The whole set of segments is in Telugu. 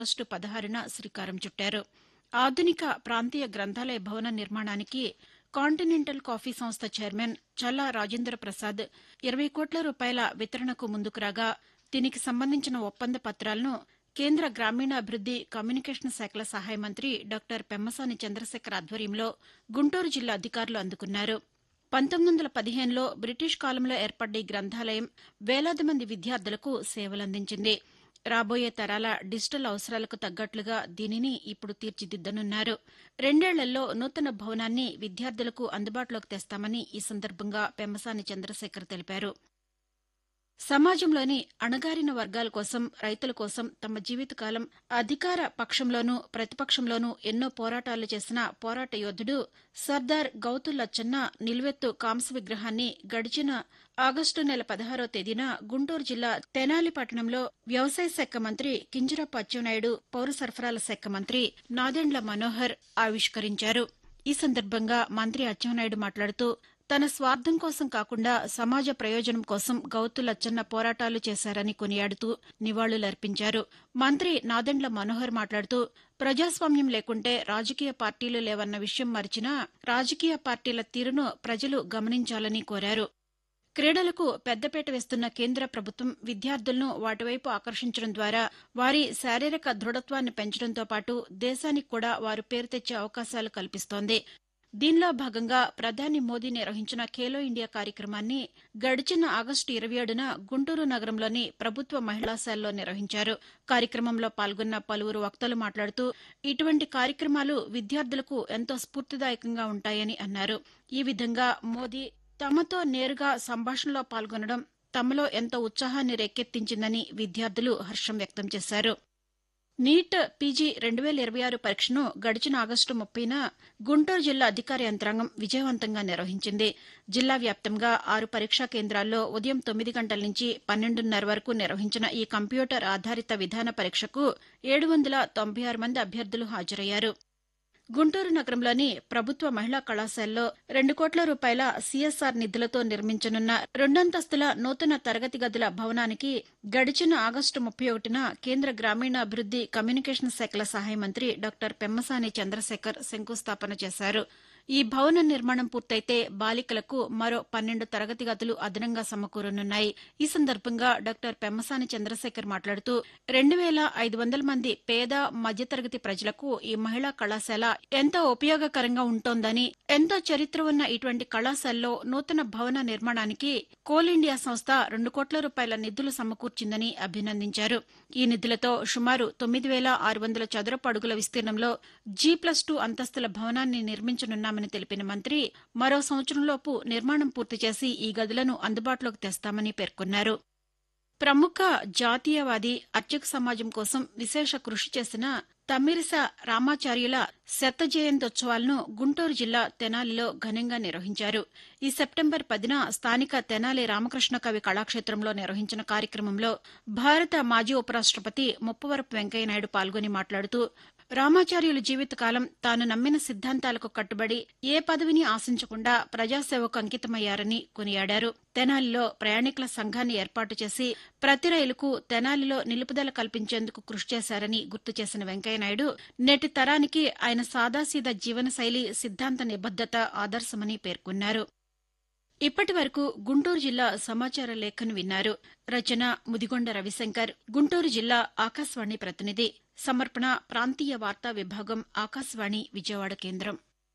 ఆగస్టు పదహారున శ్రీకారం చుట్టారు ఆధునిక ప్రాంతీయ గ్రంథాలయ భవన నిర్మాణానికి కాంటినెంటల్ కాఫీ సంస్థ చైర్మన్ చల్లా రాజేంద్ర ప్రసాద్ ఇరవై కోట్ల రూపాయల వితరణకు ముందుకు రాగా దీనికి సంబంధించిన ఒప్పంద పత్రాలను కేంద్ర గ్రామీణాభివృద్ది కమ్యూనికేషన్ శాఖల సహాయ మంత్రి డాక్టర్ పెమ్మసాని చంద్రశేఖర్ ఆధ్వర్యంలో గుంటూరు జిల్లా అధికారులు అందుకున్నారు పంతొమ్మిది వందల పదిహేనులో బ్రిటిష్ కాలంలో ఏర్పడ్డ ఈ గ్రంథాలయం వేలాది మంది విద్యార్థులకు సేవలందించింది రాబోయే తరాల డిజిటల్ అవసరాలకు తగ్గట్లుగా దీనిని ఇప్పుడు తీర్చిదిద్దనున్నారు రెండేళ్లలో నూతన భవనాన్ని విద్యార్థులకు అందుబాటులోకి తెస్తామని ఈ సందర్భంగా పెమ్మసాని చంద్రశేఖర్ తెలిపారు సమాజంలోని అణగారిన వర్గాల కోసం రైతుల కోసం తమ జీవితకాలం అధికార పక్షంలోనూ ప్రతిపక్షంలోనూ ఎన్నో పోరాటాలు చేసిన పోరాట యోధుడు సర్దార్ గౌతు లచ్చన్న నిలువెత్తు కాంస్య విగ్రహాన్ని గడిచిన ఆగస్టు నెల పదహారో తేదీన గుంటూరు జిల్లా తెనాలి పట్టణంలో వ్యవసాయ శాఖ మంత్రి కింజరాపు అచ్చెన్నాయుడు పౌర సరఫరాల శాఖ మంత్రి నాదెండ్ల మనోహర్ ఆవిష్కరించారు ఈ సందర్భంగా మంత్రి అచ్చెన్నాయుడు మాట్లాడుతూ తన స్వార్థం కోసం కాకుండా సమాజ ప్రయోజనం కోసం గౌతు లచ్చన్న పోరాటాలు చేశారని కొనియాడుతూ నివాళులర్పించారు మంత్రి నాదెండ్ల మనోహర్ మాట్లాడుతూ ప్రజాస్వామ్యం లేకుంటే రాజకీయ పార్టీలు లేవన్న విషయం మరిచినా రాజకీయ పార్టీల తీరును ప్రజలు గమనించాలని కోరారు క్రీడలకు పెద్దపీట వేస్తున్న కేంద్ర ప్రభుత్వం విద్యార్థులను వాటివైపు ఆకర్షించడం ద్వారా వారి శారీరక దృఢత్వాన్ని పెంచడంతో పాటు దేశానికి కూడా వారు పేరు తెచ్చే అవకాశాలు కల్పిస్తోంది దీనిలో భాగంగా ప్రధాని మోదీ నిర్వహించిన ఖేలో ఇండియా కార్యక్రమాన్ని గడిచిన ఆగస్టు ఇరవై ఏడున గుంటూరు నగరంలోని ప్రభుత్వ మహిళాశాలలో నిర్వహించారు కార్యక్రమంలో పాల్గొన్న పలువురు వక్తలు మాట్లాడుతూ ఇటువంటి కార్యక్రమాలు విద్యార్థులకు ఎంతో స్ఫూర్తిదాయకంగా ఉంటాయని అన్నారు ఈ విధంగా మోదీ తమతో నేరుగా సంభాషణలో పాల్గొనడం తమలో ఎంతో ఉత్సాహాన్ని రేకెత్తించిందని విద్యార్థులు హర్షం వ్యక్తం చేశారు నీట్ పీజీ రెండు వేల ఇరవై ఆరు పరీక్షను గడిచిన ఆగస్టు ముప్పైన గుంటూరు జిల్లా అధికార యంత్రాంగం విజయవంతంగా నిర్వహించింది జిల్లా వ్యాప్తంగా ఆరు పరీక్షా కేంద్రాల్లో ఉదయం తొమ్మిది గంటల నుంచి పన్నెండున్నర వరకు నిర్వహించిన ఈ కంప్యూటర్ ఆధారిత విధాన పరీక్షకు ఏడు వందల తొంభై ఆరు మంది అభ్యర్థులు హాజరయ్యారు గుంటూరు నగరంలోని ప్రభుత్వ మహిళా కళాశాలలో రెండు కోట్ల రూపాయల సీఎస్ఆర్ నిధులతో నిర్మించనున్న రెండంతస్తుల నూతన తరగతి గదుల భవనానికి గడిచిన ఆగస్టు ముప్పై ఒకటిన కేంద్ర గ్రామీణాభివృద్ది కమ్యూనికేషన్ శాఖల సహాయ మంత్రి డాక్టర్ పెమ్మసాని చంద్రశేఖర్ శంకుస్థాపన చేశారు ఈ భవన నిర్మాణం పూర్తయితే బాలికలకు మరో పన్నెండు తరగతి గదులు అదనంగా సమకూరనున్నాయి ఈ సందర్భంగా డాక్టర్ పెమ్మసాని చంద్రశేఖర్ మాట్లాడుతూ రెండు వేల ఐదు వందల మంది పేద మధ్యతరగతి ప్రజలకు ఈ మహిళా కళాశాల ఎంతో ఉపయోగకరంగా ఉంటోందని ఎంతో చరిత్ర ఉన్న ఇటువంటి కళాశాలలో నూతన భవన నిర్మాణానికి కోల్ ఇండియా సంస్థ రెండు కోట్ల రూపాయల నిధులు సమకూర్చిందని అభినందించారు ఈ నిధులతో సుమారు తొమ్మిది వేల ఆరు వందల చదరపు అడుగుల విస్తీర్ణంలో జీ ప్లస్ టూ అంతస్తుల భవనాన్ని నిర్మించనున్నామని తెలిపిన మంత్రి మరో సంవత్సరంలోపు నిర్మాణం పూర్తి చేసి ఈ గదులను అందుబాటులోకి తెస్తామని పేర్కొన్నారు ప్రముఖ జాతీయవాది అర్చక సమాజం కోసం విశేష కృషి చేసిన తమ్మిరిస రామాచార్యుల శత జయంత్యోత్సవాలను గుంటూరు జిల్లా తెనాలిలో ఘనంగా నిర్వహించారు ఈ సెప్టెంబర్ పదిన స్థానిక తెనాలి రామకృష్ణ కవి కళాక్షేత్రంలో నిర్వహించిన కార్యక్రమంలో భారత మాజీ ఉపరాష్టపతి ముప్పవరపు వెంకయ్యనాయుడు పాల్గొని మాట్లాడుతూ రామాచార్యుల జీవితకాలం తాను నమ్మిన సిద్ధాంతాలకు కట్టుబడి ఏ పదవిని ఆశించకుండా ప్రజాసేవకు అంకితమయ్యారని కొనియాడారు తెనాలిలో ప్రయాణికుల సంఘాన్ని ఏర్పాటు చేసి ప్రతి రైలుకు తెనాలిలో నిలుపుదల కల్పించేందుకు కృషి చేశారని గుర్తు చేసిన వెంకయ్యనాయుడు నేటి తరానికి ఆయన సాదాసీదా జీవనశైలి సిద్ధాంత నిబద్దత ఆదర్శమని పేర్కొన్నారు ఇప్పటి వరకు గుంటూరు జిల్లా సమాచార లేఖను విన్నారు రచన ముదిగొండ రవిశంకర్ గుంటూరు జిల్లా ఆకాశవాణి ప్రతినిధి సమర్పణ ప్రాంతీయ వార్తా విభాగం ఆకాశవాణి విజయవాడ కేంద్రం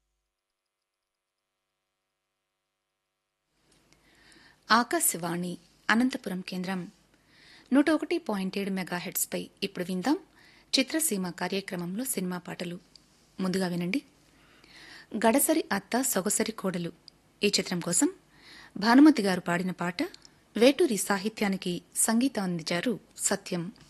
ఆకాశవాణి అనంతపురం కేంద్రం నూట ఒకటి పాయింట్ ఏడు మెగాహెడ్స్పై ఇప్పుడు విందాం చిత్రసీమ కార్యక్రమంలో సినిమా పాటలు ముందుగా వినండి గడసరి అత్త సొగసరి కోడలు ఈ చిత్రం కోసం భానుమతి గారు పాడిన పాట వేటూరి సాహిత్యానికి సంగీతం అందించారు సత్యం